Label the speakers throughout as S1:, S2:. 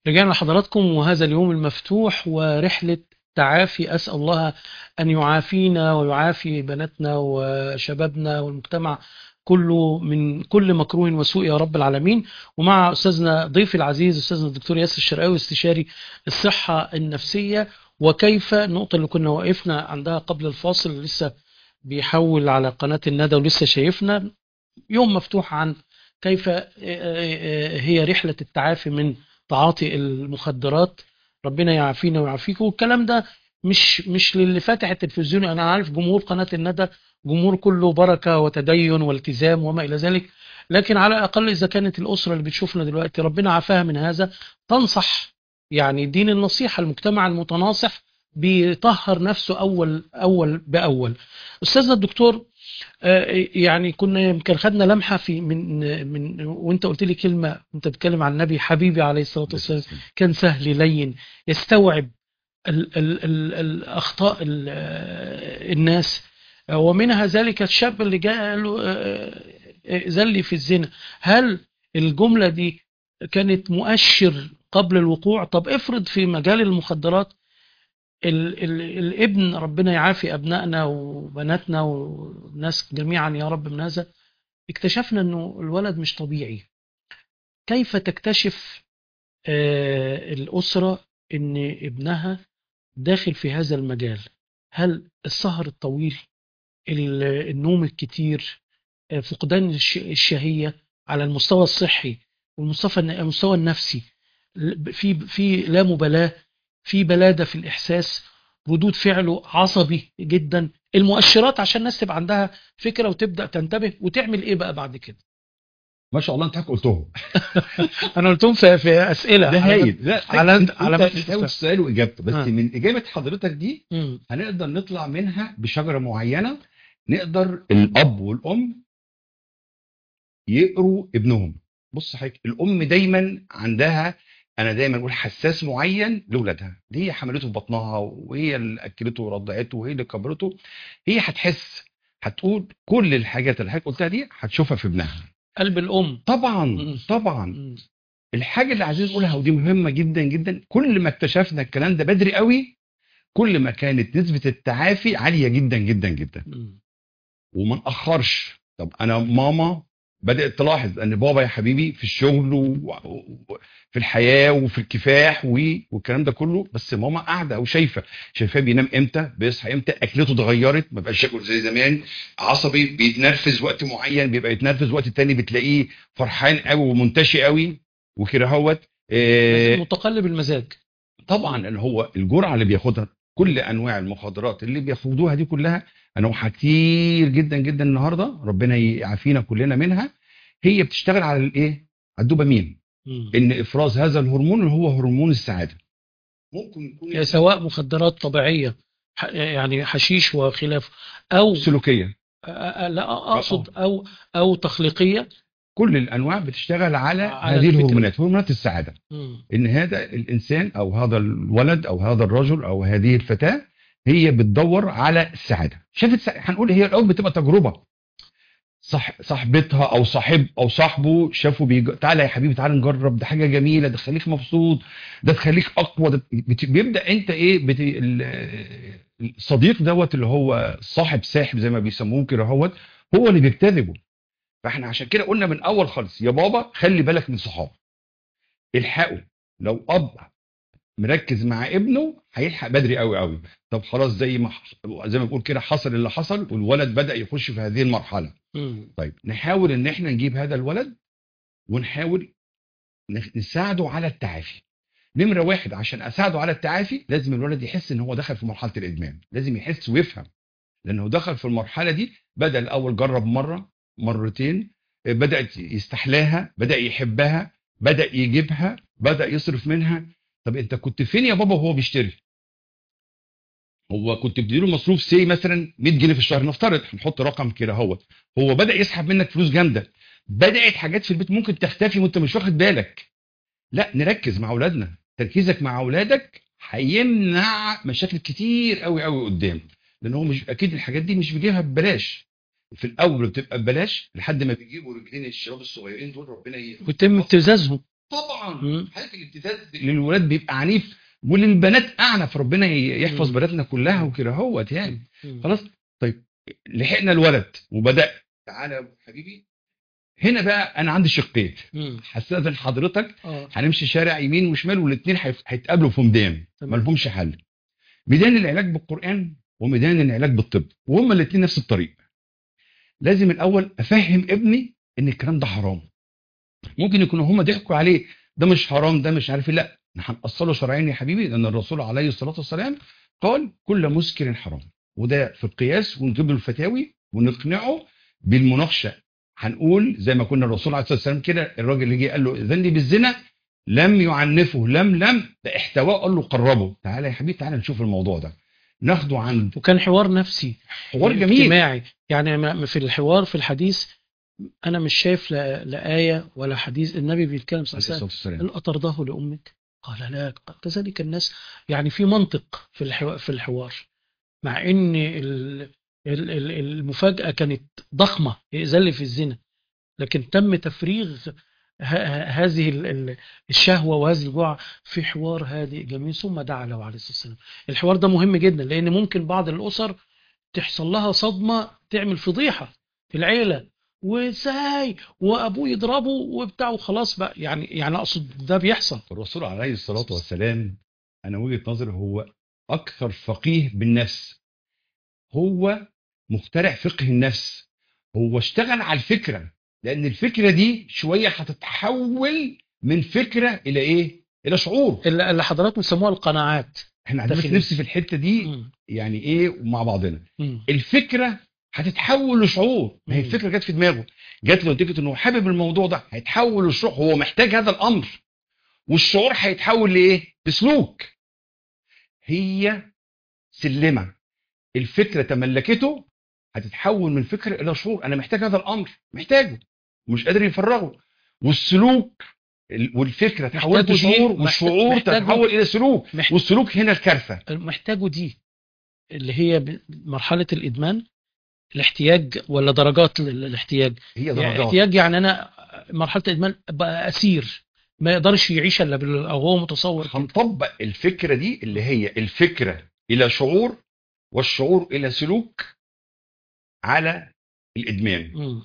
S1: رجعنا لحضراتكم وهذا اليوم المفتوح ورحلة تعافي أسأل الله أن يعافينا ويعافي بناتنا وشبابنا والمجتمع كله من كل مكروه وسوء يا رب العالمين ومع أستاذنا ضيفي العزيز أستاذنا الدكتور ياسر الشرقاوي استشاري الصحة النفسية وكيف النقطة اللي كنا وقفنا عندها قبل الفاصل لسه بيحول على قناة الندى ولسه شايفنا يوم مفتوح عن كيف هي رحلة التعافي من تعاطي المخدرات ربنا يعافينا ويعافيكم والكلام ده مش مش للي فاتح التلفزيون انا عارف جمهور قناه الندى جمهور كله بركه وتدين والتزام وما الى ذلك لكن على الاقل اذا كانت الاسره اللي بتشوفنا دلوقتي ربنا عافاها من هذا تنصح يعني دين النصيحه المجتمع المتناصح بيطهر نفسه اول اول باول استاذنا الدكتور آه، يعني كنا يمكن خدنا لمحه في من من وانت قلت لي كلمه انت بتتكلم عن النبي حبيبي عليه الصلاه والسلام كان سهل لين يستوعب ال ال ال الاخطاء ال الناس ومنها ذلك الشاب اللي جاء قال له آه، آه، زلي في الزنا هل الجمله دي كانت مؤشر قبل الوقوع طب افرض في مجال المخدرات ال ال الابن ربنا يعافي ابنائنا وبناتنا والناس جميعا يا رب من هذا اكتشفنا انه الولد مش طبيعي كيف تكتشف آه الاسره ان ابنها داخل في هذا المجال هل السهر الطويل النوم الكتير آه فقدان الشهيه على المستوى الصحي والمستوى المستوى النفسي في في لا مبالاه في بلادة في الإحساس ردود فعله عصبي جدا المؤشرات عشان الناس تبقى عندها فكرة وتبدأ تنتبه وتعمل إيه بقى بعد كده
S2: ما شاء الله انت حضرتك قلتهم
S1: انا قلتهم في, في اسئله
S2: ده هايل لا على انت على السؤال واجابته بس آه. من اجابه حضرتك دي م. هنقدر نطلع منها بشجره معينه نقدر الاب والام يقروا ابنهم بص حضرتك الام دايما عندها انا دايما اقول حساس معين لاولادها دي هي حملته في بطنها وهي اللي اكلته ورضعته وهي اللي كبرته هي هتحس هتقول كل الحاجات اللي حضرتك قلتها دي هتشوفها في ابنها
S1: قلب الام
S2: طبعا طبعا الحاجه اللي عايزين نقولها ودي مهمه جدا جدا كل ما اكتشفنا الكلام ده بدري قوي كل ما كانت نسبه التعافي عاليه جدا جدا جدا وما ناخرش طب انا ماما بدات تلاحظ ان بابا يا حبيبي في الشغل وفي الحياه وفي الكفاح والكلام ده كله بس ماما قاعده وشايفه شايفاه بينام امتى بيصحى امتى اكلته اتغيرت ما بقاش ياكل زي زمان عصبي بيتنرفز وقت معين بيبقى يتنرفز وقت تاني بتلاقيه فرحان قوي ومنتشي قوي وكده هوت
S1: آه متقلب المزاج
S2: طبعا لان هو الجرعه اللي بياخدها كل انواع المخدرات اللي بياخدوها دي كلها انواع كتير جدا جدا النهارده ربنا يعافينا كلنا منها هي بتشتغل على الايه على الدوبامين ان افراز هذا الهرمون اللي هو هرمون السعاده
S1: ممكن يكون سواء مخدرات طبيعيه يعني حشيش وخلافه او
S2: سلوكيه
S1: لا اقصد او او تخليقيه
S2: كل الانواع بتشتغل على, على هذه الهرمونات هرمونات السعاده مم. ان هذا الانسان او هذا الولد او هذا الرجل او هذه الفتاه هي بتدور على السعاده شافت هنقول هي الاول بتبقى تجربه صح صاحبتها او صاحب او صاحبه شافوا بيج... تعالى يا حبيبي تعالى نجرب ده حاجه جميله ده تخليك مبسوط ده تخليك اقوى ده بت... بيبدا انت ايه بت... الصديق دوت اللي هو صاحب ساحب زي ما بيسموه كده هوت هو اللي بيجتذبه فاحنا عشان كده قلنا من اول خالص يا بابا خلي بالك من صحابك الحقه لو اب مركز مع ابنه هيلحق بدري قوي قوي طب خلاص زي ما زي ما بقول كده حصل اللي حصل والولد بدا يخش في هذه المرحله مم. طيب نحاول ان احنا نجيب هذا الولد ونحاول نساعده على التعافي نمرة واحد عشان أساعده على التعافي لازم الولد يحس إن هو دخل في مرحلة الإدمان لازم يحس ويفهم لأنه دخل في المرحلة دي بدأ الأول جرب مرة مرتين بدأ يستحلاها بدأ يحبها بدأ يجيبها بدأ يصرف منها طب انت كنت فين يا بابا وهو بيشتري هو كنت بتديله مصروف سي مثلا 100 جنيه في الشهر نفترض هنحط رقم كده هو هو بدا يسحب منك فلوس جامده بدات حاجات في البيت ممكن تختفي وانت مش واخد بالك لا نركز مع اولادنا تركيزك مع اولادك هيمنع مشاكل كتير قوي قوي قدام لان هو مش اكيد الحاجات دي مش بيجيبها ببلاش في الاول بتبقى ببلاش لحد ما بيجيبوا رجلين الشباب الصغيرين دول ربنا
S1: ويتم ابتزازهم
S2: طبعا طبعا
S1: مم.
S2: حاله الابتزاز للولاد بيبقى عنيف وللبنات اعنف ربنا يحفظ
S1: مم.
S2: بناتنا كلها وكده هوت يعني
S1: مم.
S2: خلاص طيب لحقنا الولد وبدا تعالى يا حبيبي هنا بقى انا عندي شقين
S1: مم.
S2: هستاذن حضرتك
S1: اه
S2: هنمشي شارع يمين وشمال والاثنين هيتقابلوا في ميدان
S1: تمام.
S2: ما لهمش حل ميدان العلاج بالقران وميدان العلاج بالطب وهما الاثنين نفس الطريق لازم الاول افهم ابني ان الكلام ده حرام ممكن يكونوا هما ضحكوا عليه ده مش حرام ده مش عارف إيه. لا احنا هنأصله شرعيا يا حبيبي لان الرسول عليه الصلاه والسلام قال كل مسكر حرام وده في القياس ونجيب له الفتاوي ونقنعه بالمناقشه هنقول زي ما كنا الرسول عليه الصلاه والسلام كده الراجل اللي جه قال له اذن لي بالزنا لم يعنفه لم لم ده احتواه قال له قربه تعالى يا حبيبي تعالى نشوف الموضوع ده ناخده عن
S1: وكان حوار نفسي
S2: حوار جميل
S1: اجتماعي يعني ما- في الحوار في الحديث انا مش شايف لا, لا ايه ولا حديث النبي بيتكلم صلى
S2: عليه
S1: الله عليه
S2: الصلاه
S1: وسلم
S2: والسلام
S1: هل اطرده لامك قال لا كذلك الناس يعني في منطق في الحوار في الحوار مع ان ال- ال- ال- المفاجاه كانت ضخمه ائذن في الزنا لكن تم تفريغ ه- ه- هذه ال- ال- الشهوه وهذه الجوع في حوار هادئ جميل ثم دعا له عليه الصلاه والسلام الحوار ده مهم جدا لان ممكن بعض الاسر تحصل لها صدمه تعمل فضيحه في العيله وازاي وابوه يضربه وبتاع وخلاص بقى يعني يعني اقصد ده بيحصل
S2: الرسول عليه الصلاه والسلام انا وجهه نظري هو اكثر فقيه بالنفس هو مخترع فقه النفس هو اشتغل على الفكره لان الفكره دي شويه هتتحول من فكره الى ايه الى شعور
S1: اللي اللي حضراتكم بيسموها القناعات
S2: احنا عندنا
S1: داخل
S2: في نفسي في الحته دي
S1: مم.
S2: يعني ايه مع بعضنا
S1: مم.
S2: الفكره هتتحول لشعور ما هي
S1: مم.
S2: الفكره جت في دماغه جت له نتيجه انه حابب الموضوع ده هيتحول لشعور هو محتاج هذا الامر والشعور هيتحول لايه لسلوك هي سلمه الفكره تملكته هتتحول من فكره الى شعور انا محتاج هذا الامر محتاجه مش قادر يفرغه والسلوك ال- والفكره تحولت
S1: محتاجه دي-
S2: لشعور
S1: محت-
S2: والشعور
S1: محتاجه-
S2: تتحول الى سلوك
S1: محت-
S2: والسلوك هنا الكارثه
S1: محتاجه دي اللي هي ب- مرحله الادمان الاحتياج ولا درجات ال- الاحتياج
S2: هي
S1: يعني
S2: درجات
S1: احتياج يعني انا مرحله الادمان بقى اسير ما يقدرش يعيش الا بال- او هو متصور كده.
S2: هنطبق الفكره دي اللي هي الفكره الى شعور والشعور الى سلوك على الادمان
S1: مم.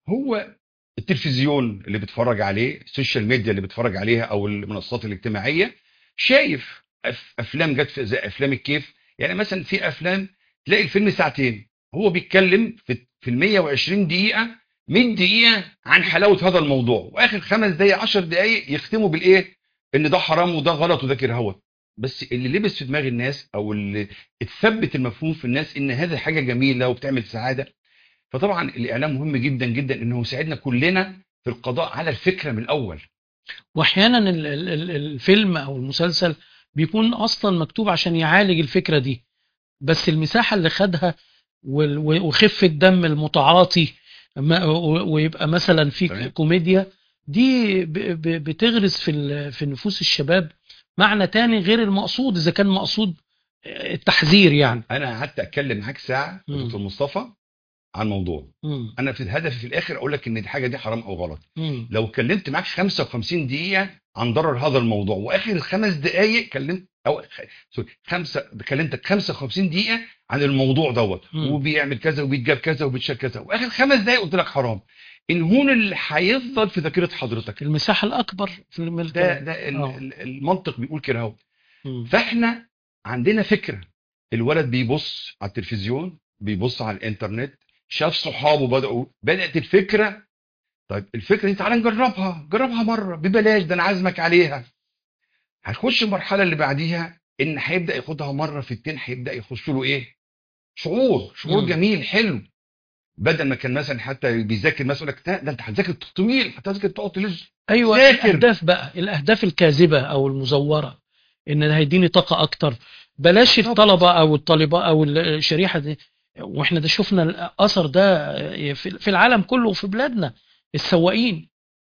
S2: هو التلفزيون اللي بيتفرج عليه السوشيال ميديا اللي بيتفرج عليها او المنصات الاجتماعيه شايف أف- افلام جت في- زي افلام الكيف يعني مثلا في افلام تلاقي الفيلم ساعتين هو بيتكلم في في ال 120 دقيقه 100 دقيقه عن حلاوه هذا الموضوع واخر خمس دقائق 10 دقائق يختموا بالايه ان ده حرام وده غلط وده كده هوت بس اللي لبس في دماغ الناس او اللي اتثبت المفهوم في الناس ان هذه حاجه جميله وبتعمل سعاده فطبعا الاعلام مهم جدا جدا انه يساعدنا كلنا في القضاء على الفكره من الاول
S1: واحيانا ال- ال- ال- الفيلم او المسلسل بيكون اصلا مكتوب عشان يعالج الفكره دي بس المساحه اللي خدها وال- و- وخفه دم المتعاطي ما- و- ويبقى مثلا في
S2: تمام.
S1: كوميديا دي ب- ب- بتغرس في ال- في نفوس الشباب معنى تاني غير المقصود اذا كان مقصود التحذير يعني
S2: انا قعدت اتكلم معاك ساعه يا
S1: مم.
S2: دكتور مصطفى عن موضوع
S1: مم.
S2: انا في الهدف في الاخر اقول لك ان الحاجه دي حرام او غلط
S1: مم.
S2: لو اتكلمت معاك 55 دقيقه عن ضرر هذا الموضوع واخر خمس دقائق كلمت او خ- سوري خمسه كلمتك 55 دقيقه عن الموضوع دوت
S1: مم.
S2: وبيعمل كذا وبيتجاب كذا وبيتشال كذا واخر خمس دقائق قلت لك حرام الهون اللي هيفضل في ذاكره حضرتك
S1: المساحه الاكبر في الم-
S2: ده ده ال-
S1: آه.
S2: ال- المنطق بيقول كده اهو
S1: مم.
S2: فاحنا عندنا فكره الولد بيبص على التلفزيون بيبص على الانترنت شاف صحابه بدأوا بدأت الفكره طيب الفكره دي تعالى نجربها جربها مره ببلاش ده انا عازمك عليها هتخش المرحله اللي بعديها ان هيبدا ياخدها مره في التين هيبدا يخش له ايه شعور شعور
S1: مم.
S2: جميل حلو بدل ما كان مثلا حتى بيذاكر مثلا يقول لك لا، ده انت هتذاكر طويل هتذاكر تقعد تلز
S1: ايوه
S2: ذاكر.
S1: الاهداف بقى الاهداف الكاذبه او المزوره ان ده هيديني طاقه اكتر بلاش
S2: بالظبط.
S1: الطلبه او الطالبه او الشريحه دي واحنا ده شفنا الاثر ده في في العالم كله وفي بلادنا السواقين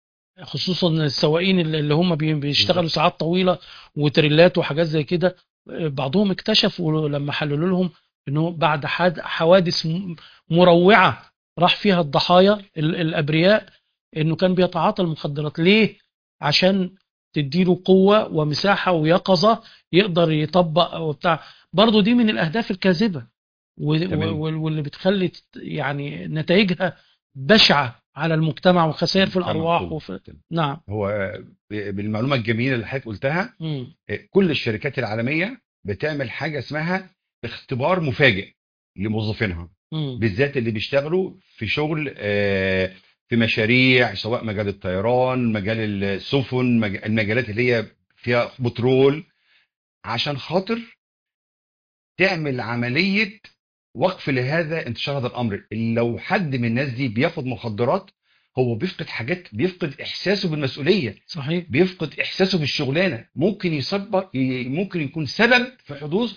S1: خصوصا السواقين اللي اللي هم بي- بيشتغلوا
S2: بالظبط.
S1: ساعات طويله وتريلات وحاجات زي كده بعضهم اكتشفوا لما حللوا لهم انه بعد حاد- حوادث م- مروعه راح فيها الضحايا ال- الابرياء انه كان بيتعاطى المخدرات ليه عشان تديله قوة ومساحة ويقظة يقدر يطبق وبتاع برضه دي من الأهداف الكاذبة و-
S2: تمام.
S1: و- واللي بتخلي يعني نتائجها بشعة على المجتمع وخسائر في الأرواح
S2: طبعاً.
S1: وفي نعم
S2: هو بالمعلومه الجميله اللي حضرتك قلتها
S1: مم.
S2: كل الشركات العالميه بتعمل حاجه اسمها اختبار مفاجئ لموظفينها
S1: مم.
S2: بالذات اللي بيشتغلوا في شغل آه، في مشاريع سواء مجال الطيران مجال السفن مج- المجالات اللي هي فيها بترول عشان خاطر تعمل عملية وقف لهذا انتشار هذا الأمر لو حد من الناس دي بياخد مخدرات هو بيفقد حاجات بيفقد إحساسه بالمسؤولية
S1: صحيح
S2: بيفقد إحساسه بالشغلانة ممكن يسبب ممكن يكون سبب في حدوث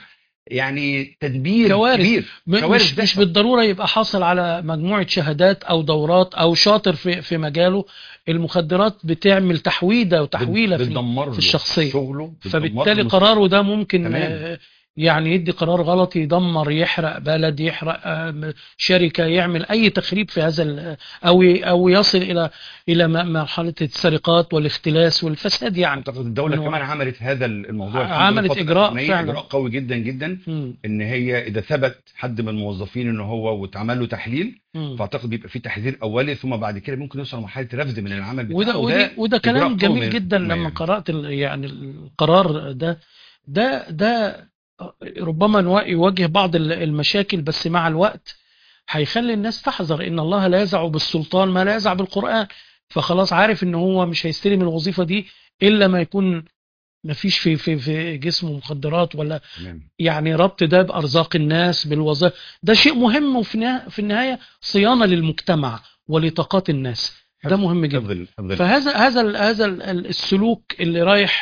S2: يعني تدبير
S1: كوارث.
S2: كبير
S1: م-
S2: كوارث
S1: مش مش
S2: بتحصل.
S1: بالضروره يبقى حاصل على مجموعه شهادات او دورات او شاطر في في مجاله المخدرات بتعمل تحويده وتحويله في
S2: بتدمر له
S1: في الشخصية.
S2: شغله بتدمر
S1: فبالتالي
S2: له
S1: قراره ده ممكن
S2: تمام.
S1: آه، يعني يدي قرار غلط يدمر يحرق بلد يحرق آه، شركه يعمل اي تخريب في هذا ال- او ي- او يصل الى الى م- مرحله السرقات والاختلاس والفساد يعني
S2: اعتقد الدوله
S1: إنه-
S2: كمان عملت هذا الموضوع الحمد
S1: عملت
S2: لله الفترة
S1: إجراء
S2: الأخرانية،
S1: فعلا.
S2: اجراء قوي جدا جدا
S1: مم.
S2: ان هي اذا ثبت حد من الموظفين ان هو واتعمل له تحليل
S1: مم.
S2: فاعتقد بيبقى في تحذير اولي ثم بعد كده ممكن يوصل لمرحله رفض من العمل بتاعه
S1: وده وده, وده
S2: إجراء
S1: كلام
S2: قوي
S1: جميل
S2: من
S1: جدا
S2: الحكومة
S1: لما
S2: يعني.
S1: قرأت ال- يعني القرار ده ده ده ربما نوا- يواجه بعض ال- المشاكل بس مع الوقت هيخلي الناس تحذر ان الله لا يزع بالسلطان ما لا يزع بالقرآن فخلاص عارف ان هو مش هيستلم الوظيفة دي الا ما يكون ما فيش في في في جسمه مخدرات ولا
S2: تمام
S1: يعني ربط ده بارزاق الناس بالوظائف ده شيء مهم وفي النها- في النهايه صيانه للمجتمع ولطاقات الناس ده مهم جدا
S2: حفظ ال- حفظ ال-
S1: فهذا هذا ال- هذا ال- ال- السلوك اللي رايح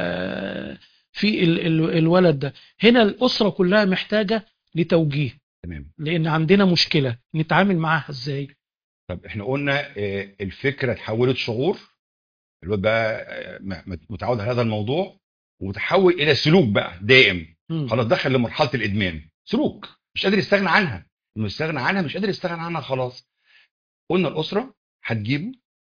S1: آه، في ال- ال- الولد ده هنا الاسره كلها محتاجه لتوجيه
S2: تمام
S1: لان عندنا مشكله نتعامل معاها ازاي
S2: طب احنا قلنا آه، الفكره اتحولت شعور الواد بقى آه، م- متعود على هذا الموضوع وتحول الى سلوك بقى دائم
S1: مم.
S2: خلاص دخل لمرحله الادمان سلوك مش قادر يستغنى عنها لما يستغنى عنها مش قادر يستغنى عنها خلاص قلنا الاسره هتجيبه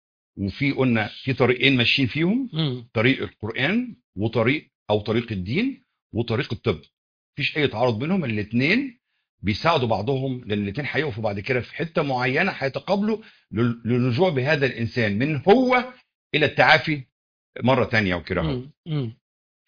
S2: وفي قلنا في طريقين ماشيين فيهم
S1: مم.
S2: طريق القران وطريق او طريق الدين وطريق الطب مفيش اي تعارض بينهم الاثنين بيساعدوا بعضهم لان الاثنين هيقفوا بعد كده في حته معينه هيتقابلوا لل- للرجوع بهذا الانسان من هو الى التعافي مره تانية وكده اهو
S1: مم. مم.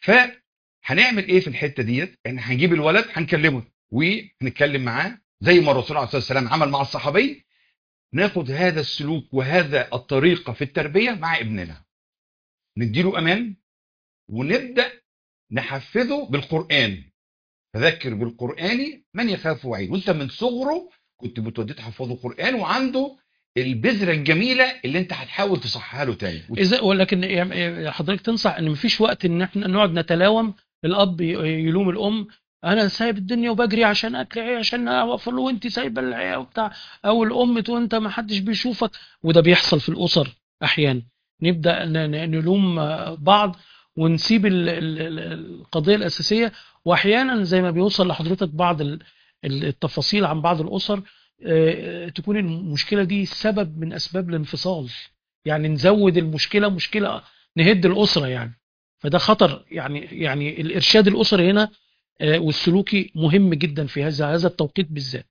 S2: فهنعمل ايه في الحته ديت ان هنجيب الولد هنكلمه وهنتكلم معاه زي ما الرسول عليه الصلاه والسلام عمل مع الصحابي ناخد هذا السلوك وهذا الطريقه في التربيه مع ابننا نديله امان ونبدا نحفزه بالقران فذكر بالقران من يخاف وعيد وانت من صغره كنت بتوديه تحفظه قران وعنده البذره الجميله اللي انت هتحاول تصحها له تاني
S1: اذا ولكن يعني حضرتك تنصح ان مفيش وقت ان احنا نقعد نتلاوم الاب ي- يلوم الام انا سايب الدنيا وبجري عشان اكل عيش عشان اوفر له وانت سايبه العيال وبتاع او الام تقول انت ما حدش بيشوفك وده بيحصل في الاسر احيانا نبدا ن- ن- نلوم آه، بعض ونسيب ال- ال- ال- القضيه الاساسيه واحيانا زي ما بيوصل لحضرتك بعض ال- ال- التفاصيل عن بعض الاسر آه، تكون المشكله دي سبب من اسباب الانفصال يعني نزود المشكله مشكله نهد الاسره يعني فده خطر يعني يعني الارشاد الاسري هنا آه، والسلوكي مهم جدا في هذا هذا التوقيت بالذات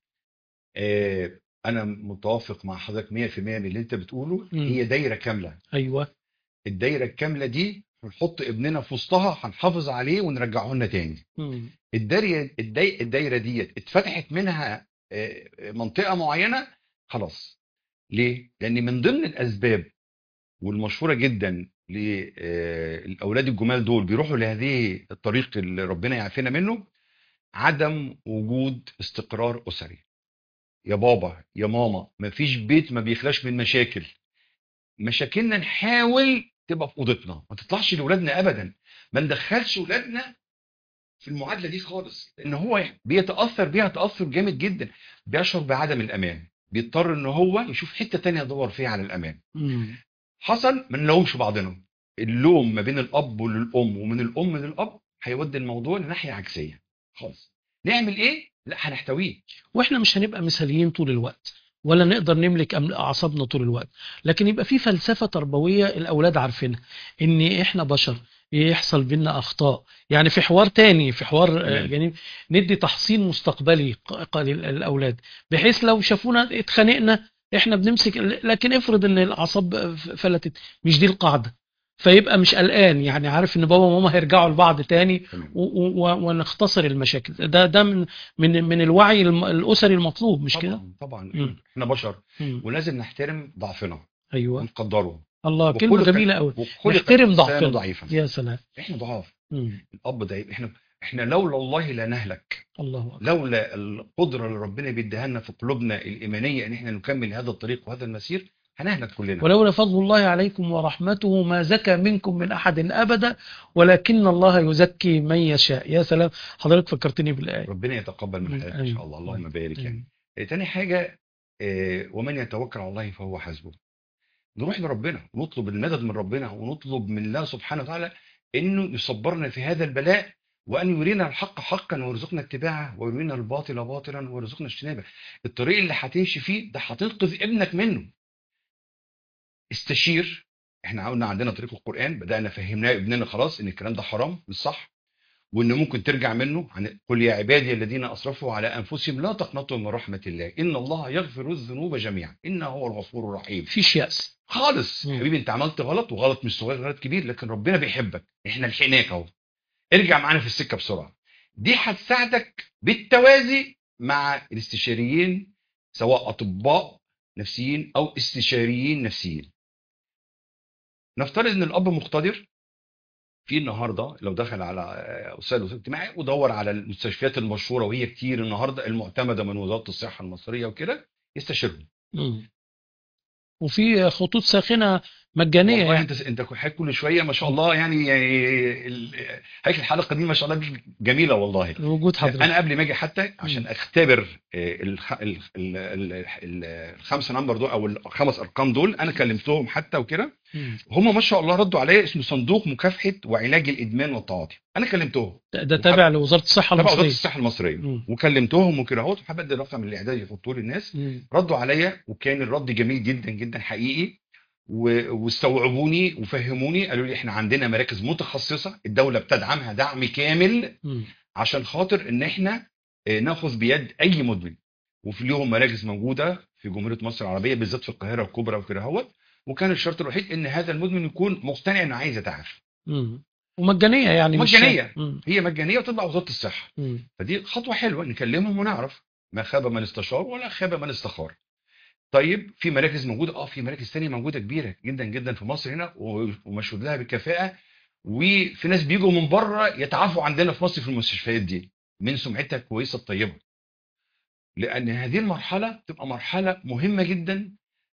S2: آه، انا متوافق مع حضرتك 100% من اللي انت بتقوله
S1: مم.
S2: هي دايره كامله
S1: ايوه
S2: الدايره الكامله دي هنحط ابننا في وسطها هنحافظ عليه ونرجعه لنا تاني
S1: مم.
S2: الدايره الداي- الدايره ديت اتفتحت منها آه، منطقه معينه خلاص ليه لان من ضمن الاسباب والمشهوره جدا للاولاد الجمال دول بيروحوا لهذه الطريق اللي ربنا يعافينا منه عدم وجود استقرار اسري يا بابا يا ماما مفيش بيت ما بيخلاش من مشاكل مشاكلنا نحاول تبقى في اوضتنا ما تطلعش لاولادنا ابدا ما ندخلش اولادنا في المعادله دي خالص لان هو بيتاثر بيها تاثر جامد جدا بيشعر بعدم الامان بيضطر ان هو يشوف حته تانية يدور فيها على الامان
S1: مم.
S2: حصل ما نلومش بعضنا اللوم ما بين الاب والام ومن الام للاب هيودي الموضوع لناحيه عكسيه خالص نعمل ايه لا هنحتويه
S1: واحنا مش هنبقى مثاليين طول الوقت ولا نقدر نملك أم- اعصابنا طول الوقت لكن يبقى في فلسفه تربويه الاولاد عارفينها ان احنا بشر يحصل بينا اخطاء يعني في حوار تاني في حوار آه،
S2: تمام.
S1: يعني ندي تحصين مستقبلي ق- ق- للاولاد بحيث لو شافونا اتخانقنا احنا بنمسك لكن افرض ان الاعصاب فلتت مش دي القاعده فيبقى مش قلقان يعني عارف ان بابا وماما هيرجعوا لبعض تاني
S2: تمام
S1: و- و- ونختصر المشاكل ده ده من من من الوعي الم- الاسري المطلوب مش كده
S2: طبعا طبعا
S1: مم.
S2: احنا بشر
S1: مم.
S2: ولازم نحترم ضعفنا
S1: ايوه
S2: ونقدره
S1: الله كلمه
S2: وخلق-
S1: جميله قوي
S2: وخلق
S1: نحترم
S2: الإنسان
S1: ضعفنا
S2: ضعيفا
S1: يا سلام
S2: احنا ضعاف
S1: مم.
S2: الاب ضعيف احنا احنا لولا الله لا نهلك
S1: الله اكبر
S2: لولا القدره اللي ربنا بيديها لنا في قلوبنا الايمانيه ان احنا نكمل هذا الطريق وهذا المسير هنهلك كلنا
S1: ولولا فضل الله عليكم ورحمته ما زكى منكم من احد ابدا ولكن الله يزكي من يشاء يا سلام حضرتك فكرتني بالايه
S2: ربنا يتقبل من
S1: مم.
S2: حياتك ان
S1: أيوة.
S2: شاء الله اللهم بارك يعني
S1: مم.
S2: آه، تاني حاجه آه، ومن يتوكل على الله فهو حسبه نروح لربنا ونطلب المدد من ربنا ونطلب من الله سبحانه وتعالى انه يصبرنا في هذا البلاء وان يرينا الحق حقا ويرزقنا اتباعه ويرينا الباطل باطلا ويرزقنا اجتنابه الطريق اللي هتمشي فيه ده هتنقذ ابنك منه استشير احنا قلنا عندنا طريق القران بدانا فهمناه ابننا خلاص ان الكلام ده حرام مش صح وان ممكن ترجع منه عن قل يا عبادي الذين اسرفوا على انفسهم لا تقنطوا من رحمه الله ان الله يغفر الذنوب جميعا انه هو الغفور الرحيم
S1: مفيش يأس
S2: خالص
S1: مم.
S2: حبيبي انت عملت غلط وغلط مش صغير غلط كبير لكن ربنا بيحبك احنا لحقناك اهو ارجع معانا في السكه بسرعه دي هتساعدك بالتوازي مع الاستشاريين سواء اطباء نفسيين او استشاريين نفسيين نفترض ان الاب مقتدر في النهارده لو دخل على آه، وسائل التواصل الاجتماعي ودور على المستشفيات المشهوره وهي كتير النهارده المعتمده من وزاره الصحه المصريه وكده يستشيرهم
S1: مم. وفي خطوط ساخنه مجانيه
S2: والله
S1: يعني
S2: انت انت حضرتك كل شويه ما شاء الله يعني يعني ال- هيك الحلقه دي ما شاء الله دي جميله والله
S1: وجود حضرتك
S2: انا قبل ما اجي حتى عشان
S1: مم.
S2: اختبر آه، الخ... ال... ال... ال... ال... الخمسه نمبر دول او الخمس ارقام دول انا كلمتهم حتى وكده
S1: مم.
S2: هم ما شاء الله ردوا عليا اسمه صندوق مكافحه وعلاج الادمان والتعاطي انا كلمتهم
S1: ده ده تابع لوزاره الصحه
S2: تبع وزاره
S1: المصريه
S2: الصحه المصريه
S1: مم.
S2: وكلمتهم وكده اهوت وحابب الرقم الاعدادي يحطوه للناس
S1: مم.
S2: ردوا عليا وكان الرد جميل جدا جدا حقيقي و- واستوعبوني وفهموني قالوا لي احنا عندنا مراكز متخصصه الدوله بتدعمها دعم كامل
S1: مم.
S2: عشان خاطر ان احنا آه، ناخذ بيد اي مدمن وفي ليهم مراكز موجوده في جمهوريه مصر العربيه بالذات في القاهره الكبرى وكده اهوت وكان الشرط الوحيد ان هذا المدمن يكون مقتنع انه عايز يتعافى
S1: مم. ومجانيه يعني مش-
S2: مجانية.
S1: مم.
S2: هي مجانيه وتطلع وزاره الصحه
S1: مم.
S2: فدي خطوه حلوه نكلمهم ونعرف ما خاب من استشار ولا خاب من استخار طيب في مراكز موجوده اه في مراكز تانية موجوده كبيره جدا جدا في مصر هنا و- ومشهود لها بالكفاءه وفي ناس بيجوا من بره يتعافوا عندنا في مصر في المستشفيات دي من سمعتها الكويسه الطيبه لان هذه المرحله تبقى مرحله مهمه جدا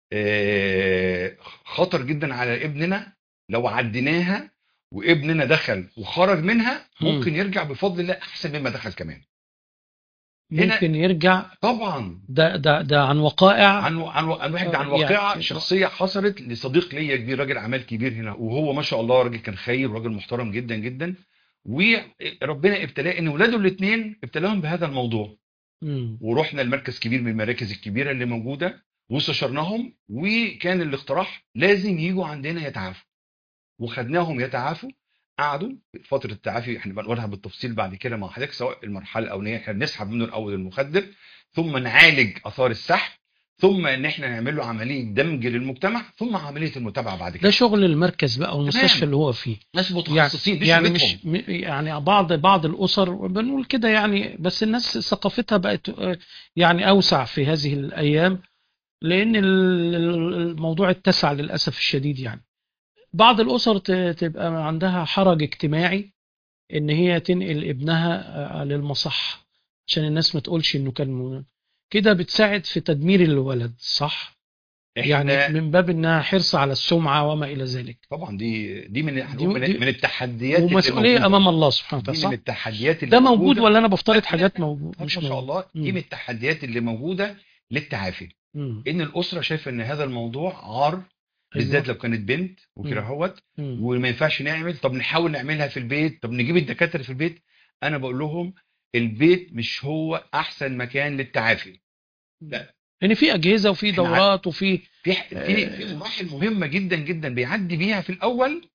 S2: آه، خطر جدا على ابننا لو عديناها وابننا دخل وخرج منها
S1: مم.
S2: ممكن يرجع بفضل الله احسن مما دخل كمان هنا-
S1: ممكن يرجع
S2: طبعا
S1: ده ده ده عن وقائع
S2: عن عن عن واحد عن
S1: آه،
S2: واقعه
S1: يعني-
S2: شخصيه حصلت لصديق ليا كبير راجل اعمال كبير هنا وهو ما شاء الله راجل كان خير وراجل محترم جدا جدا وربنا ابتلاه ان ولاده الاثنين ابتلاهم بهذا الموضوع
S1: مم.
S2: ورحنا لمركز كبير من المراكز الكبيره اللي موجوده واستشرناهم وكان الاقتراح لازم يجوا عندنا يتعافوا وخدناهم يتعافوا قعدوا فتره التعافي احنا بنقولها بالتفصيل بعد كده مع حضرتك سواء المرحله الاولانيه احنا بنسحب منه الاول المخدر ثم نعالج اثار السحب ثم ان احنا نعمل له عمليه دمج للمجتمع ثم عمليه المتابعه بعد
S1: ده
S2: كده
S1: شغل المركز بقى والمستشفى
S2: تمام.
S1: اللي هو فيه
S2: ناس
S1: يعني
S2: متخصصين دي
S1: يعني
S2: شغلتهم.
S1: مش م- يعني بعض بعض الاسر بنقول كده يعني بس الناس ثقافتها بقت آه، يعني اوسع في هذه الايام لان ال- ال- الموضوع اتسع للاسف الشديد يعني بعض الاسر ت- تبقى عندها حرج اجتماعي ان هي تنقل ابنها آه، للمصح عشان الناس ما تقولش انه كان م- كده بتساعد في تدمير الولد صح
S2: احنا
S1: يعني من باب انها حرص على السمعه وما الى ذلك
S2: طبعا دي دي من
S1: دي-
S2: من,
S1: دي-
S2: من التحديات اللي
S1: ومسؤوليه
S2: موجودة.
S1: امام الله سبحانه
S2: دي
S1: وتعالى
S2: من
S1: صح
S2: التحديات اللي
S1: ده موجود
S2: موجودة.
S1: ولا انا بفترض
S2: لا،
S1: حاجات
S2: لا،
S1: موجود
S2: ما
S1: مش
S2: شاء
S1: موجود
S2: الله دي
S1: مم.
S2: من التحديات اللي موجوده للتعافي
S1: مم.
S2: ان الاسره شايفه ان هذا الموضوع عار بالذات
S1: أيوة.
S2: لو كانت بنت وكده
S1: مم.
S2: اهوت
S1: مم.
S2: وما ينفعش نعمل طب نحاول نعملها في البيت طب نجيب الدكاتره في البيت انا بقول لهم البيت مش هو احسن مكان للتعافي لا
S1: لان في اجهزه وفي
S2: إحنا
S1: دورات وفي
S2: في في في مراحل مهمه جدا جدا بيعدي بيها في الاول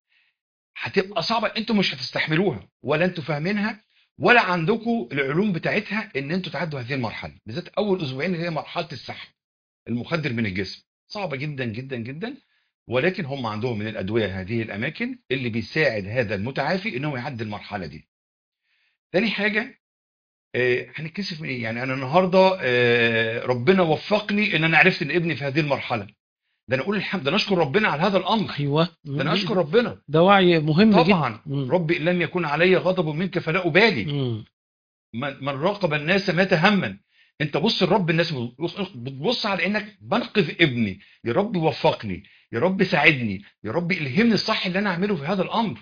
S2: هتبقى صعبه انتوا مش هتستحملوها ولا انتوا فاهمينها ولا عندكم العلوم بتاعتها ان انتوا تعدوا هذه المرحله بالذات اول اسبوعين اللي هي مرحله السحب المخدر من الجسم صعبه جدا جدا جدا ولكن هم عندهم من الادويه هذه الاماكن اللي بيساعد هذا المتعافي ان هو يعدي المرحله دي تاني حاجه آه، هنتكسف من ايه يعني انا النهارده آه، ربنا وفقني ان انا عرفت ان ابني في هذه المرحله ده انا اقول الحمد ده انا اشكر ربنا على هذا الامر
S1: ايوه
S2: ده انا اشكر ربنا
S1: ده وعي مهم جدا
S2: طبعا
S1: مم.
S2: ربي ان لم يكن علي غضب منك فلا ابالي
S1: مم.
S2: من من راقب الناس مات هما انت بص لرب الناس بتبص- بتبص على انك بنقذ ابني يا رب وفقني يا رب ساعدني يا رب الهمني الصح اللي انا اعمله في هذا الامر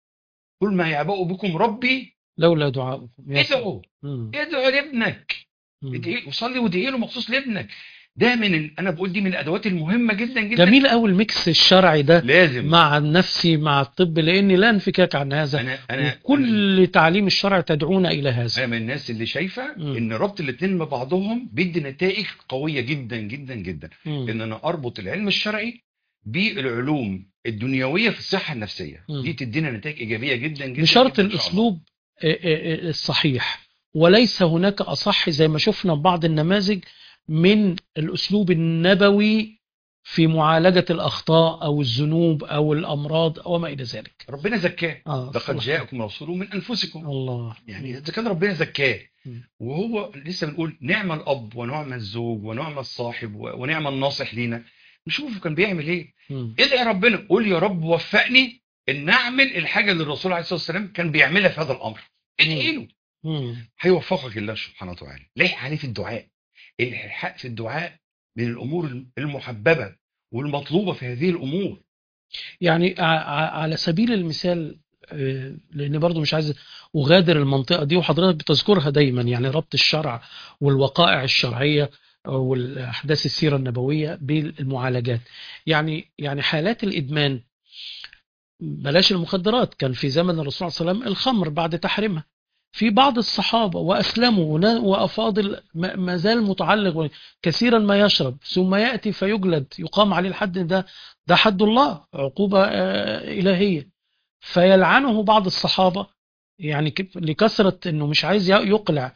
S2: كل ما يعبأ بكم ربي
S1: لولا دعاؤكم يا سلام.
S2: ادعوا
S1: مم.
S2: ادعوا لابنك
S1: مم.
S2: ادعي وصلي وادعي له مخصوص لابنك ده من ال... انا بقول دي من الادوات المهمه جدا جدا
S1: جميل قوي الميكس الشرعي ده
S2: لازم
S1: مع النفسي مع الطب لان لا انفكاك عن هذا
S2: انا انا أنا-
S1: كل تعليم الشرع تدعونا الى هذا
S2: انا من الناس اللي شايفه
S1: مم.
S2: ان ربط الاثنين ببعضهم بيدي نتائج قويه جدا جدا جدا
S1: مم.
S2: ان انا اربط العلم الشرعي بالعلوم الدنيويه في الصحه النفسيه
S1: مم.
S2: دي تدينا نتائج ايجابيه جدا جدا
S1: بشرط
S2: جداً إن شاء الله.
S1: الاسلوب آه، آه، آه، الصحيح وليس هناك اصح زي ما شفنا بعض النماذج من الاسلوب النبوي في معالجه الاخطاء او الذنوب او الامراض او ما الى ذلك
S2: ربنا زكاه
S1: اه
S2: لقد
S1: صلح.
S2: جاءكم رسول من انفسكم
S1: الله
S2: يعني اذا كان ربنا زكاه
S1: مم.
S2: وهو لسه بنقول نعم الاب ونعم الزوج ونعم الصاحب و- ونعم الناصح لينا نشوفه كان بيعمل ايه
S1: مم.
S2: ادعي ربنا قول يا رب وفقني ان اعمل الحاجه اللي الرسول عليه الصلاه والسلام كان بيعملها في هذا الامر ادعي له
S1: مم.
S2: هيوفقك الله سبحانه وتعالى لح عليه في الدعاء الحق في الدعاء من الامور المحببه والمطلوبه في هذه الامور
S1: يعني ع- ع- على سبيل المثال آه، لان برضو مش عايز اغادر المنطقه دي وحضرتك بتذكرها دايما يعني ربط الشرع والوقائع الشرعيه والاحداث السيره النبويه بالمعالجات يعني يعني حالات الادمان بلاش المخدرات كان في زمن الرسول صلى الله عليه وسلم الخمر بعد تحريمها في بعض الصحابة وأسلموا ونا- وأفاضل ما ما زال متعلق كثيرا ما يشرب ثم يأتي فيجلد يقام عليه الحد ده ده حد الله عقوبة آه، إلهية فيلعنه بعض الصحابة يعني ك- لكثرة أنه مش عايز ي- يقلع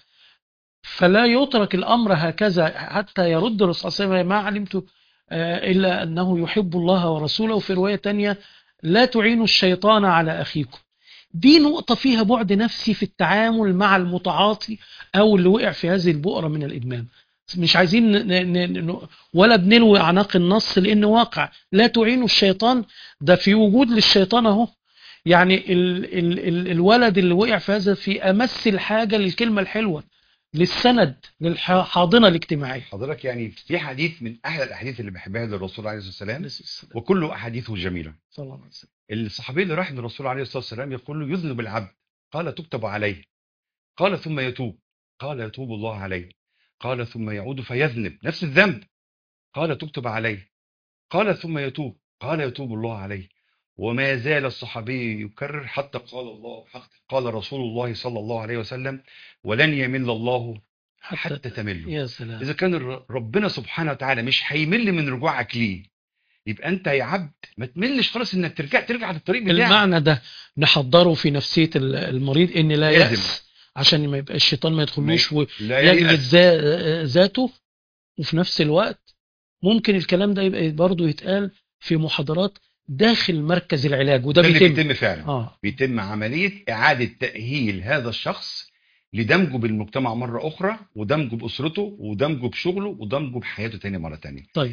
S1: فلا يترك الأمر هكذا حتى يرد الرسول صلى الله عليه وسلم ما علمت آه، إلا أنه يحب الله ورسوله في رواية تانية لا تعينوا الشيطان على أخيكم دي نقطة فيها بعد نفسي في التعامل مع المتعاطي أو اللي وقع في هذه البؤرة من الإدمان مش عايزين ن... ن... ن... ولا بنلوي أعناق النص لأن واقع لا تعينوا الشيطان ده في وجود للشيطان أهو يعني ال... ال... ال... الولد اللي وقع في هذا في أمس الحاجة للكلمة الحلوة للسند للحاضنة الاجتماعية
S2: حضرتك يعني في حديث من احلى الاحاديث اللي بحبها للرسول عليه الصلاه والسلام
S1: صلى
S2: وكل احاديثه جميله
S1: الله عليه وسلم
S2: الصحابي اللي راح للرسول عليه الصلاه والسلام يقول له يذنب العبد قال تكتب عليه قال ثم يتوب قال يتوب الله عليه قال ثم يعود فيذنب نفس الذنب قال تكتب عليه قال ثم يتوب قال يتوب الله عليه وما زال الصحابي يكرر حتى قال الله حتى قال رسول الله صلى الله عليه وسلم ولن يمل الله
S1: حتى
S2: حتى تمل
S1: يا سلام
S2: اذا كان الر- ربنا سبحانه وتعالى مش هيمل من رجوعك ليه يبقى انت يا عبد ما تملش خلاص انك ترجع ترجع للطريق بتاعك
S1: المعنى ده نحضره في نفسية ال- المريض ان لا
S2: لازم.
S1: يأس عشان ما يبقى الشيطان ما يدخلوش
S2: لا
S1: ويجلد
S2: ييأس.
S1: ذا- ذاته وفي نفس الوقت ممكن الكلام ده يبقى برضه يتقال في محاضرات داخل مركز العلاج وده
S2: ده اللي
S1: بيتم
S2: بيتم فعلا
S1: اه
S2: بيتم عملية إعادة تأهيل هذا الشخص لدمجه بالمجتمع مرة أخرى ودمجه بأسرته ودمجه بشغله ودمجه بحياته تاني مرة تانية
S1: طيب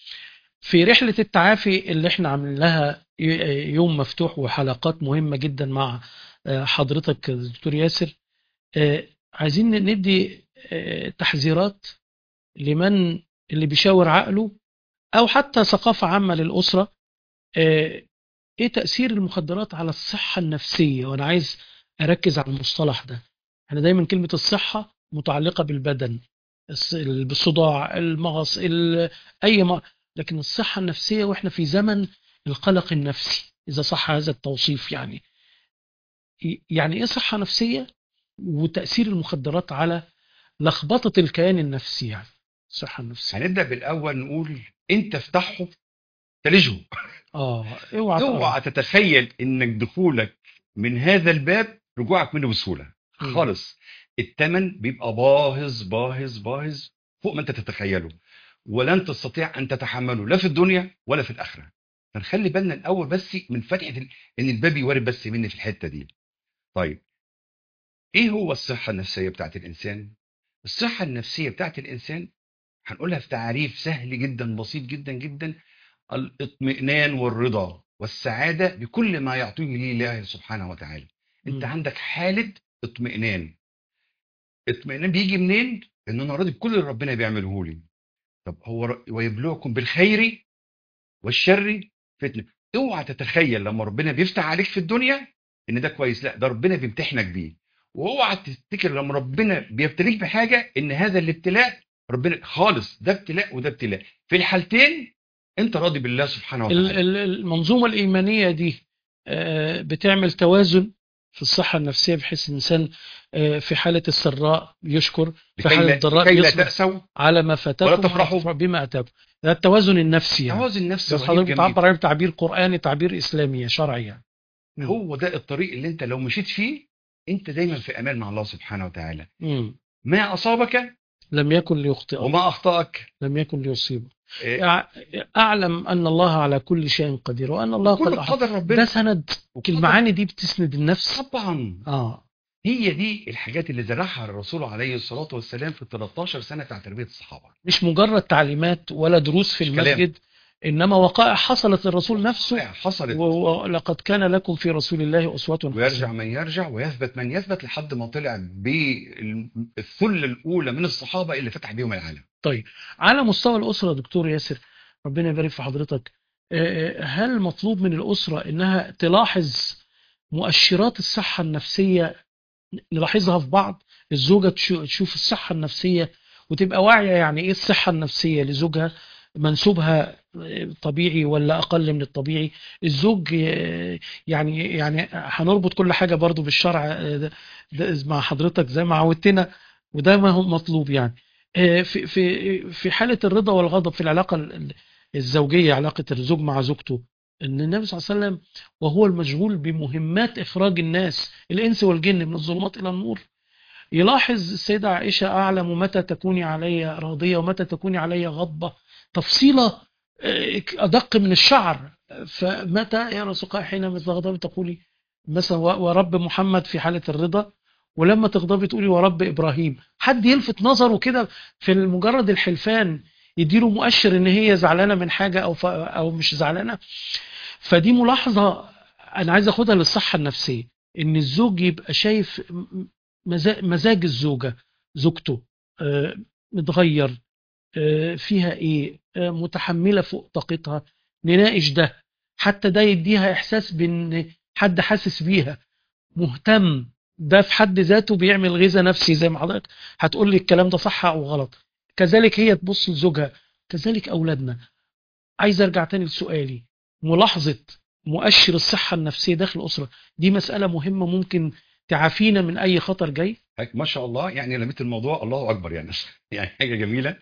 S1: في رحلة التعافي اللي احنا عاملين لها ي- يوم مفتوح وحلقات مهمة جدا مع آه، حضرتك دكتور ياسر آه، عايزين ندي آه، تحذيرات لمن اللي بيشاور عقله او حتى ثقافة عامة للأسرة آه، ايه تأثير المخدرات على الصحة النفسية وانا عايز اركز على المصطلح ده احنا دايما كلمة الصحة متعلقة بالبدن الص- بالصداع المغص ال- اي ما لكن الصحة النفسية واحنا في زمن القلق النفسي اذا صح هذا التوصيف يعني ي- يعني ايه صحة نفسية وتأثير المخدرات على لخبطة الكيان النفسي يعني الصحه النفسيه
S2: هنبدا بالاول نقول انت افتحه تلجه
S1: اه اوعى
S2: اوعى تتخيل انك دخولك من هذا الباب رجوعك منه بسهوله
S1: مم.
S2: خالص الثمن بيبقى باهظ باهظ باهظ فوق ما انت تتخيله ولن تستطيع ان تتحمله لا في الدنيا ولا في الاخره فنخلي بالنا الاول بس من فتحه ال... ان الباب يوارب بس مني في الحته دي طيب ايه هو الصحه النفسيه بتاعت الانسان الصحه النفسيه بتاعت الانسان هنقولها في تعريف سهل جدا بسيط جدا جدا الاطمئنان والرضا والسعاده بكل ما يعطيه لي الله سبحانه وتعالى انت
S1: مم.
S2: عندك حاله اطمئنان اطمئنان بيجي منين ان انا راضي بكل اللي ربنا بيعمله لي طب هو ر- ويبلوكم بالخير والشر فتنه اوعى تتخيل لما ربنا بيفتح عليك في الدنيا ان ده كويس لا ده ربنا بيمتحنك بيه واوعى تفتكر لما ربنا بيبتليك بحاجه ان هذا الابتلاء ربنا خالص ده ابتلاء وده ابتلاء في الحالتين انت راضي بالله سبحانه
S1: ال-
S2: وتعالى
S1: ال- المنظومه الايمانيه دي آه، بتعمل توازن في الصحه النفسيه بحيث الانسان آه، في حاله السراء يشكر في
S2: لكي
S1: حاله
S2: لا,
S1: الضراء
S2: لكي لا
S1: يصبر
S2: تأسوا
S1: على ما فاتكم
S2: ولا تفرحوا.
S1: ولا بما اتاكم ده التوازن النفسي يعني
S2: توازن نفسي
S1: بس
S2: رهيب
S1: حضرتك
S2: جميل.
S1: بتعبر عليه بتعبير قراني تعبير اسلامي شرعي يعني مم.
S2: هو ده الطريق اللي انت لو مشيت فيه انت دايما في امان مع الله سبحانه وتعالى
S1: مم.
S2: ما اصابك
S1: لم يكن ليخطئ
S2: وما اخطاك
S1: لم يكن ليصيبه
S2: إيه،
S1: يع- اعلم ان الله على كل شيء قدير وان الله قد
S2: كله
S1: أحاط
S2: بقدر
S1: ده
S2: ربنا
S1: سند
S2: وبقدر-
S1: المعاني دي بتسند النفس
S2: طبعا
S1: اه
S2: هي دي الحاجات اللي زرعها الرسول عليه الصلاه والسلام في 13 سنه بتاع تربيه الصحابه
S1: مش مجرد تعليمات ولا دروس في
S2: مش كلام.
S1: المسجد انما وقائع حصلت للرسول نفسه
S2: حصلت
S1: و- ولقد كان لكم في رسول الله اسوه
S2: ويرجع
S1: حسنه
S2: من يرجع ويثبت من يثبت لحد ما طلع بالثله الاولى من الصحابه اللي فتح بيهم العالم
S1: على مستوى الاسره دكتور ياسر ربنا يبارك في حضرتك آه، هل مطلوب من الاسره انها تلاحظ مؤشرات الصحه النفسيه نلاحظها في بعض الزوجه تشو- تشوف الصحه النفسيه وتبقى واعيه يعني ايه الصحه النفسيه لزوجها منسوبها آه، طبيعي ولا اقل من الطبيعي الزوج آه، يعني يعني هنربط كل حاجه برضو بالشرع آه، ده ده مع حضرتك زي ما عودتنا وده ما هو مطلوب يعني آه، في في في حاله الرضا والغضب في العلاقه ال- الزوجيه علاقه الزوج مع زوجته ان النبي صلى الله عليه وسلم وهو المشغول بمهمات اخراج الناس الانس والجن من الظلمات الى النور يلاحظ السيده عائشه اعلم متى تكوني علي راضيه ومتى تكوني علي غضبه تفصيله آه، ادق من الشعر فمتى يا رسول الله حينما تغضبي تقولي مثلا و- ورب محمد في حاله الرضا ولما تغضبي تقولي ورب ابراهيم حد يلفت نظره كده في مجرد الحلفان يديله مؤشر ان هي زعلانه من حاجه او ف... او مش زعلانه فدي ملاحظه انا عايز اخدها للصحه النفسيه ان الزوج يبقى شايف م- مزا- مزاج الزوجه زوجته آه، متغير آه، فيها ايه آه، متحمله فوق طاقتها نناقش ده حتى ده يديها احساس بان حد حاسس بيها مهتم ده في حد ذاته بيعمل غذاء نفسي زي ما حضرتك هتقول لي الكلام ده صح او غلط كذلك هي تبص لزوجها كذلك اولادنا عايز ارجع تاني لسؤالي ملاحظه مؤشر الصحه النفسيه داخل الاسره دي مساله مهمه ممكن تعافينا من اي خطر جاي
S2: حضرتك ما شاء الله يعني لميت الموضوع الله اكبر يعني يعني حاجه جميله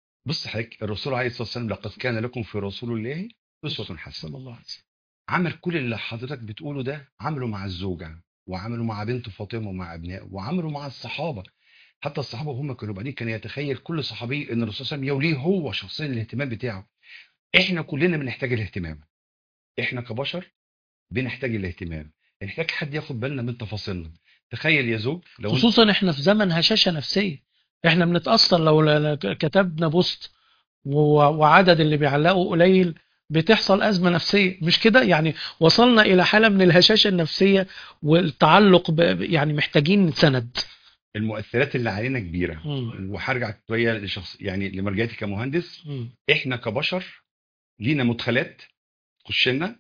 S2: بص حضرتك الرسول عليه الصلاه والسلام لقد كان لكم في رسول الله اسوه حسنه
S1: صلى الله عليه وسلم
S2: عمل كل اللي حضرتك بتقوله ده عمله مع الزوجه وعمله مع بنته فاطمه ومع ابنائه وعمله مع الصحابه حتى الصحابه هم كانوا بعدين كان يتخيل كل صحابي ان الرسول صلى الله عليه وسلم يوليه هو شخصيا الاهتمام بتاعه احنا كلنا بنحتاج الاهتمام احنا كبشر بنحتاج الاهتمام بنحتاج حد ياخد بالنا من تفاصيلنا تخيل يا زوج لو انت
S1: خصوصا احنا في زمن هشاشه نفسيه احنا بنتاثر لو ل- ل- كتبنا بوست و- وعدد اللي بيعلقوا قليل بتحصل ازمه نفسيه مش كده يعني وصلنا الى حاله من الهشاشه النفسيه والتعلق ب يعني محتاجين سند
S2: المؤثرات اللي علينا كبيره
S1: مم.
S2: وهرجع شويه لشخص يعني لمرجعتي كمهندس
S1: مم.
S2: احنا كبشر لينا مدخلات تخش لنا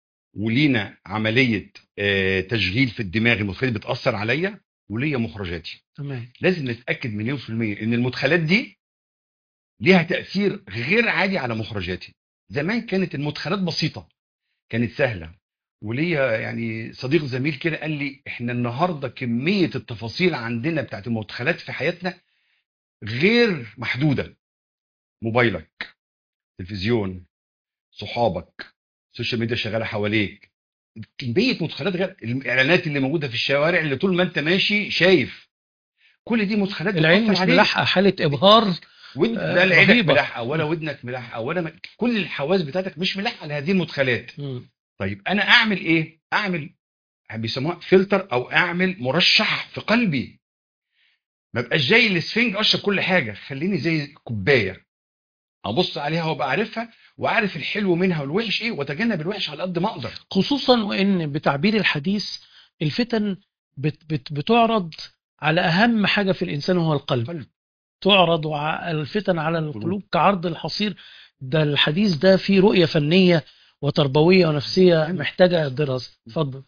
S2: ولينا عمليه آه، تشغيل في الدماغ المدخلات بتاثر عليا وليا مخرجاتي
S1: تمام
S2: لازم نتاكد مليون في الميه ان المدخلات دي ليها تاثير غير عادي على مخرجاتي زمان كانت المدخلات بسيطه كانت سهله وليا يعني صديق زميل كده قال لي احنا النهارده كميه التفاصيل عندنا بتاعت المدخلات في حياتنا غير محدوده موبايلك تلفزيون صحابك السوشيال ميديا شغاله حواليك كميه مدخلات غير الاعلانات اللي موجوده في الشوارع اللي طول ما انت ماشي شايف كل دي مدخلات
S1: العين
S2: بتأثر
S1: مش
S2: عليك.
S1: ملاحقه حاله ابهار
S2: ود
S1: آه،
S2: لا العينك
S1: رهيبة.
S2: ملاحقه ولا ودنك ملاحقه ولا م... كل الحواس بتاعتك مش ملاحقه لهذه المدخلات
S1: مم.
S2: طيب انا اعمل ايه اعمل بيسموها فلتر او اعمل مرشح في قلبي ما بقاش زي الاسفنج اشرب كل حاجه خليني زي كوبايه ابص عليها وابقى عارفها وعارف الحلو منها والوحش ايه واتجنب الوحش على قد ما اقدر
S1: خصوصا وان بتعبير الحديث الفتن بت بت بتعرض على اهم حاجه في الانسان وهو القلب
S2: قلب.
S1: تعرض ع- الفتن على القلوب كعرض الحصير ده الحديث ده فيه رؤيه فنيه وتربويه ونفسيه
S2: أيوة.
S1: محتاجه دراسه اتفضل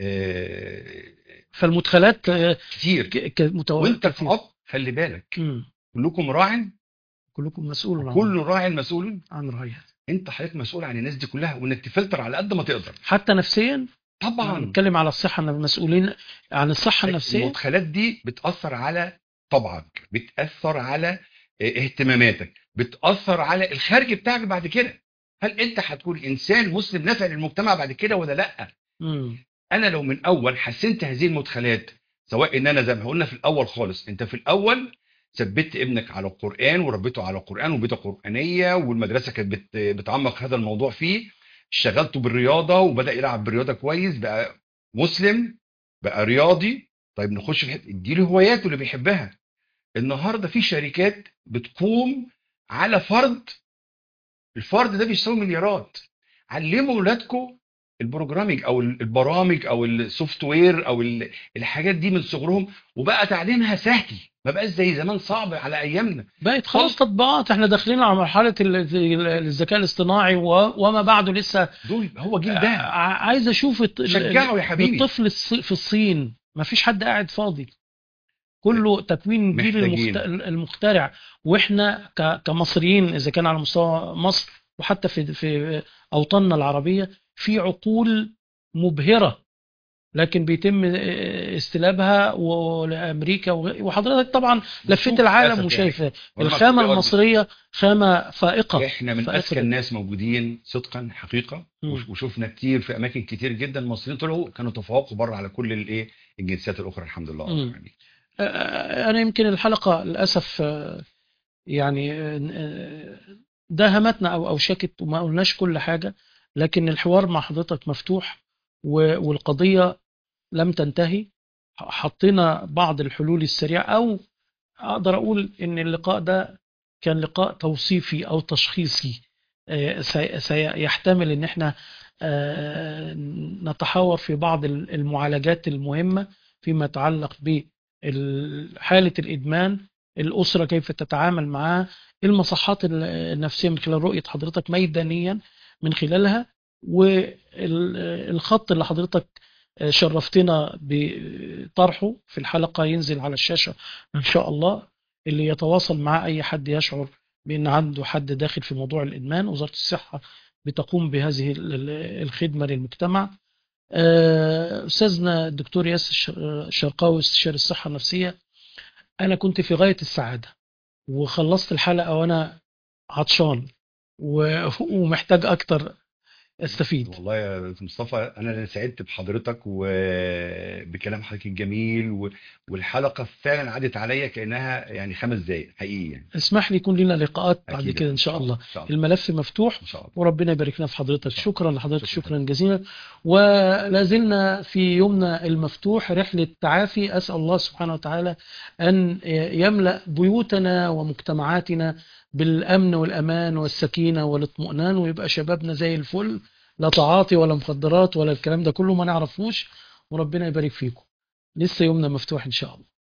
S2: آه
S1: فالمدخلات آه،
S2: كتير
S1: ك- ك- متو-
S2: وانت
S1: كتير.
S2: كأب خلي بالك
S1: مم.
S2: كلكم راع
S1: كلكم مسؤول عن
S2: كل راع مسؤول
S1: عن رعيته
S2: انت حضرتك مسؤول عن الناس دي كلها وانك تفلتر على قد ما تقدر
S1: حتى نفسيا
S2: طبعا
S1: نتكلم على الصحه مسؤولين عن الصحه النفسيه
S2: المدخلات دي بتأثر على طبعك بتأثر على اه، اهتماماتك بتأثر على الخارج بتاعك بعد كده هل انت هتكون انسان مسلم نافع للمجتمع بعد كده ولا لا
S1: مم.
S2: انا لو من اول حسنت هذه المدخلات سواء ان انا زي ما قلنا في الاول خالص انت في الاول ثبت ابنك على القرآن وربيته على القرآن وبيته قرآنية والمدرسة كانت بت- بتعمق هذا الموضوع فيه شغلته بالرياضة وبدأ يلعب بالرياضة كويس بقى مسلم بقى رياضي طيب نخش في حته اديله هواياته اللي بيحبها النهارده في شركات بتقوم على فرد الفرد ده بيساوي مليارات علموا اولادكم البروجرامينج او البرامج او السوفت وير او ال- الحاجات دي من صغرهم وبقى تعليمها سهل ما بقاش زي زمان صعب على ايامنا
S1: بقت خلاص تطبيقات احنا داخلين على مرحله ال- ال- الذكاء الاصطناعي و- وما بعده لسه
S2: دول هو جيل
S1: ع-
S2: ده
S1: عايز اشوف الط- ال-
S2: شجعه يا حبيبي
S1: الطفل الص- في الصين ما فيش حد قاعد فاضي كله تكوين جيل
S2: محتاجين.
S1: المخت... المخترع واحنا ك... كمصريين اذا كان على مستوى مصر وحتى في في اوطاننا العربيه في عقول مبهره لكن بيتم استلابها ولامريكا وغ- وحضرتك طبعا لفيت
S2: شوف
S1: العالم
S2: للأسف
S1: وشايف
S2: والله
S1: الخامه
S2: التطبيقات دي.
S1: المصريه خامه فائقه
S2: احنا من
S1: فأخرج.
S2: اذكى الناس موجودين صدقا حقيقه
S1: مم.
S2: وش- وشفنا كتير في اماكن كتير جدا المصريين طلعوا كانوا تفوقوا بره على كل الايه الجنسيات الاخرى الحمد لله
S1: مم.
S2: يعني
S1: آه، أنا يمكن الحلقة للأسف آه، يعني آه، داهمتنا أو أوشكت وما قلناش كل حاجة لكن الحوار مع حضرتك مفتوح و- والقضية لم تنتهي حطينا بعض الحلول السريعة أو أقدر أقول إن اللقاء ده كان لقاء توصيفي أو تشخيصي آه، سي- سيحتمل إن إحنا آه، نتحاور في بعض المعالجات المهمة فيما يتعلق بحالة الإدمان الأسرة كيف تتعامل معاه المصحات النفسية من خلال رؤية حضرتك ميدانيا من خلالها والخط اللي حضرتك شرفتنا بطرحه في الحلقة ينزل على الشاشة إن شاء الله اللي يتواصل مع أي حد يشعر بأن عنده حد داخل في موضوع الإدمان وزارة الصحة بتقوم بهذه ال- الخدمة للمجتمع آه، أستاذنا الدكتور ياسر الش- الشرقاوي استشاري الصحة النفسية أنا كنت في غاية السعادة وخلصت الحلقة وأنا عطشان و- ومحتاج أكتر أستفيد
S2: والله يا أستاذ مصطفى انا اللي سعدت بحضرتك وبكلام حضرتك الجميل و- والحلقه فعلا عدت عليا كانها يعني خمس دقائق حقيقي يعني
S1: اسمح لي يكون لنا لقاءات بعد
S2: أكيد.
S1: كده إن شاء الله
S2: ان شاء الله
S1: الملف مفتوح
S2: ان شاء الله
S1: وربنا يبارك لنا في حضرتك شكرا لحضرتك
S2: شكراً.
S1: شكرا جزيلا ولا زلنا في يومنا المفتوح رحلة تعافي أسأل الله سبحانه وتعالى أن يملأ بيوتنا ومجتمعاتنا بالأمن والأمان والسكينة والاطمئنان ويبقى شبابنا زي الفل لا تعاطي ولا مخدرات ولا الكلام ده كله ما نعرفوش وربنا يبارك فيكم لسه يومنا مفتوح إن شاء الله